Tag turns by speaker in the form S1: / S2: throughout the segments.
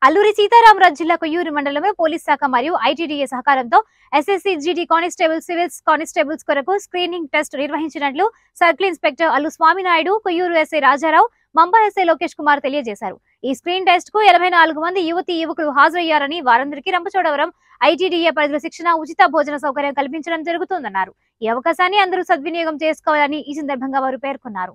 S1: అల్లూరి సీతారామరాజు జిల్లా కొయ్యూరు మండలంలో పోలీస్ శాఖ మరియు ఐటీడీఏ సహకారంతో SSC GD constable civils constables కొరకు స్క్రీనింగ్ టెస్ట్ నిర్వహించినట్లు circle inspector Allu Swaminaidu Koyyuru SI Rajarao మంబా ఎస్ఐ లోకేష్ కుమార్ తెలియజేశారు ఈ స్క్రీన్ టెస్ట్ కు ఎనభై నాలుగు మంది యువతి యువకులు హాజరయ్యారని వారందరికీ రంపచోడవరం ఐటీడీఏ పరిధిలో శిక్షణ ఉచిత భోజన సౌకర్యం కల్పించడం జరుగుతుందన్నారు ఈ అవకాశాన్ని అందరూ సద్వినియోగం చేసుకోవాలని ఈ సందర్భంగా వారు పేర్కొన్నారు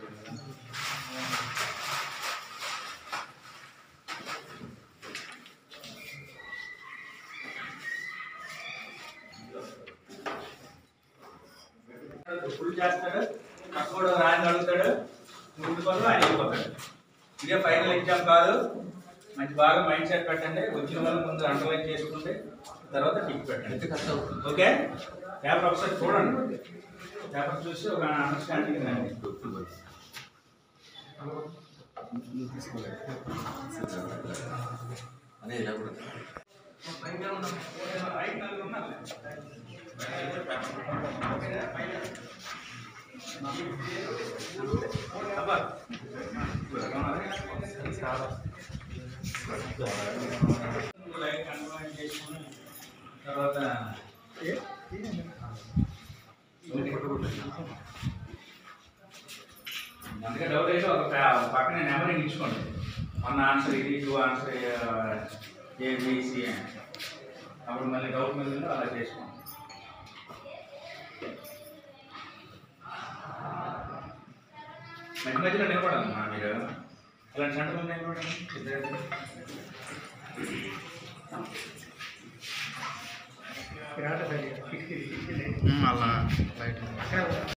S2: ఫుల్ చేస్తాడు తక్కువ రాని అడుగుతాడు ముందు పనులు ఆయన వెళ్ళిపోతాడు ఇదే ఫైనల్ ఎగ్జామ్ కాదు మంచి బాగా మైండ్ సెట్ పెట్టండి వచ్చిన వాళ్ళు ముందు అండర్లైన్ చేసుకుంటే తర్వాత టిక్ పెట్టండి ఓకే పేపర్ ఒకసారి చూడండి పేపర్ చూసి ఒక అండర్స్టాండింగ్ రండి లైట్ అండర్లైన్ చేసుకుని తర్వాత అందుకే డౌట్ అయితే ఒక ప- పక్కన నెంబర్ ఇచ్చుకోండి వన్ ఆన్సర్ ఇది టూ ఆన్సర్ ఏబిసి అని అప్పుడు మళ్ళీ డౌట్ మీద ఉంటే అలా చేసుకోండి మధ్య మధ్యలో నిలబడాలమ్మా మీరు ఇలాంటి సెంటర్లో నిలబడండి ఇద్దరు
S3: అలా లైట్